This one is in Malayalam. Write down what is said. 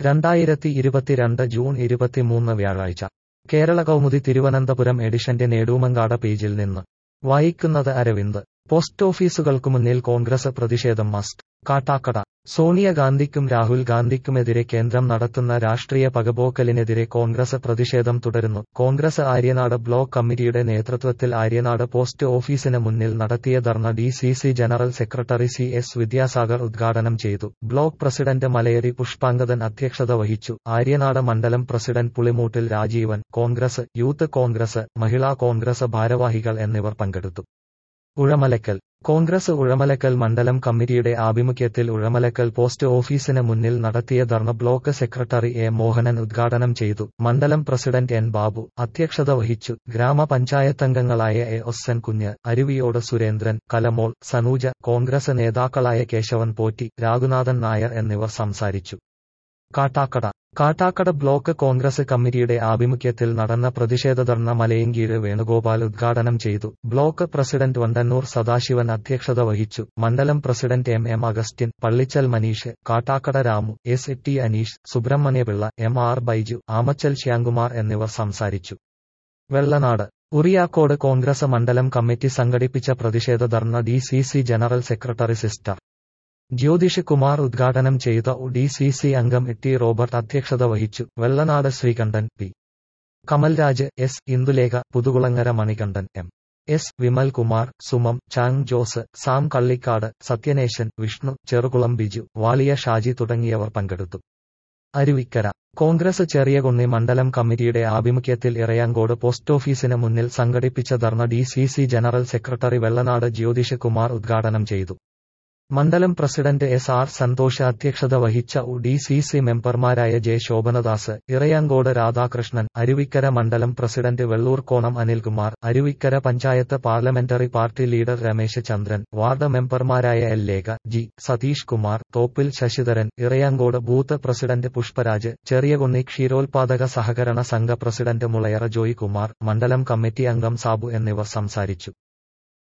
രണ്ടായിരത്തി ഇരുപത്തിരണ്ട് ജൂൺ ഇരുപത്തിമൂന്ന് വ്യാഴാഴ്ച കേരള കൗമുദി തിരുവനന്തപുരം എഡിഷന്റെ നേടൂമങ്കാട പേജിൽ നിന്ന് വായിക്കുന്നത് അരവിന്ദ് പോസ്റ്റ് ഓഫീസുകൾക്കു മുന്നിൽ കോൺഗ്രസ് പ്രതിഷേധം മസ്റ്റ് കാട്ടാക്കട സോണിയാഗാന്ധിക്കും രാഹുൽ ഗാന്ധിക്കുമെതിരെ കേന്ദ്രം നടത്തുന്ന രാഷ്ട്രീയ പകപോക്കലിനെതിരെ കോൺഗ്രസ് പ്രതിഷേധം തുടരുന്നു കോൺഗ്രസ് ആര്യനാട് ബ്ലോക്ക് കമ്മിറ്റിയുടെ നേതൃത്വത്തിൽ ആര്യനാട് പോസ്റ്റ് ഓഫീസിന് മുന്നിൽ നടത്തിയ dharna D C C general secretary C S Vidyasagar ഉദ്ഘാടനം ചെയ്തു ബ്ലോക്ക് പ്രസിഡന്റ് മലയരി പുഷ്പാങ്കദൻ അധ്യക്ഷത വഹിച്ചു ആര്യനാട് മണ്ഡലം president Pulimoottil Rajeevan Congress youth Congress Mahila Congress ഭാരവാഹികൾ എന്നിവർ പങ്കെടുത്തു ഉഴമലക്കൽ കോൺഗ്രസ് ഉഴമലക്കൽ മണ്ഡലം കമ്മിറ്റിയുടെ ആഭിമുഖ്യത്തിൽ ഉഴമലക്കൽ പോസ്റ്റ് ഓഫീസിന് മുന്നിൽ നടത്തിയ dharna block secretary A Mohanan ഉദ്ഘാടനം ചെയ്തു മണ്ഡലം പ്രസിഡന്റ് എൻ ബാബു അധ്യക്ഷത വഹിച്ചു ഗ്രാമപഞ്ചായത്തംഗങ്ങളായ എ ഒസ്സൻ കുഞ്ഞ് അരുവിയോട് സുരേന്ദ്രൻ കലമോൾ സനൂജ കോൺഗ്രസ് നേതാക്കളായ കേശവൻ പോറ്റി രാഘുനാഥൻ നായർ എന്നിവർ സംസാരിച്ചു കാട്ടാക്കട കാട്ടാക്കട ബ്ലോക്ക് കോൺഗ്രസ് കമ്മിറ്റിയുടെ ആഭിമുഖ്യത്തിൽ നടന്ന പ്രതിഷേധ ധർണ മലയങ്കീഴ് വേണുഗോപാൽ ഉദ്ഘാടനം ചെയ്തു ബ്ലോക്ക് പ്രസിഡന്റ് വണ്ടന്നൂർ സദാശിവൻ അധ്യക്ഷത വഹിച്ചു മണ്ഡലം president M M Augustine Pallichal Maneesh Kattakada Ramu S T Aneesh Subrahmanyapillai M R Baiju Amachal Shyamkumar എന്നിവർ സംസാരിച്ചു വെള്ളനാട് ഉറിയാക്കോട് കോൺഗ്രസ് മണ്ഡലം കമ്മിറ്റി സംഘടിപ്പിച്ച പ്രതിഷേധ dharna D C C general secretary sister Jyothish Kumar ഉദ്ഘാടനം ചെയ്ത ഡി സി സി അംഗം ടി റോബർട്ട് അധ്യക്ഷത വഹിച്ചു Vellanad Sreekantan P Kamalraj S Indulekha Puthukulangara Manikandan M S Vimalkumar Sumam ചാങ് ജോസ് സാം കള്ളിക്കാട് സത്യനേശൻ വിഷ്ണു ചെറുകുളം ബിജു വാളിയ ഷാജി തുടങ്ങിയവർ പങ്കെടുത്തു അരുവിക്കര കോൺഗ്രസ് ചെറിയകുണ്ണി മണ്ഡലം കമ്മിറ്റിയുടെ ആഭിമുഖ്യത്തിൽ ഇറയാങ്കോട് പോസ്റ്റ് ഓഫീസിന് മുന്നിൽ സംഘടിപ്പിച്ച dharna D C C general secretary Vellanad Jyothish Kumar ഉദ്ഘാടനം ചെയ്തു മണ്ഡലം പ്രസിഡന്റ് എസ് ആർ സന്തോഷ് അധ്യക്ഷത വഹിച്ച ഡി സി സി മെമ്പർമാരായ ജെ ശോഭനദാസ് ഇറയാങ്കോട് രാധാകൃഷ്ണൻ അരുവിക്കര മണ്ഡലം president Vellurkonam Anilkumar Aruvikkara panchayat parliamentary party leader Ramesh Chandran ward മെമ്പർമാരായ L Lekha G Satheesh Kumar Thoppil Sasidharan Irayamcode booth president Pushparaj Cheriyakunni ക്ഷീരോത്പാദക സഹകരണ സംഘ പ്രസിഡന്റ് മുളയറ ജോയ് കുമാർ മണ്ഡലം കമ്മിറ്റി അംഗം സാബു എന്നിവർ സംസാരിച്ചു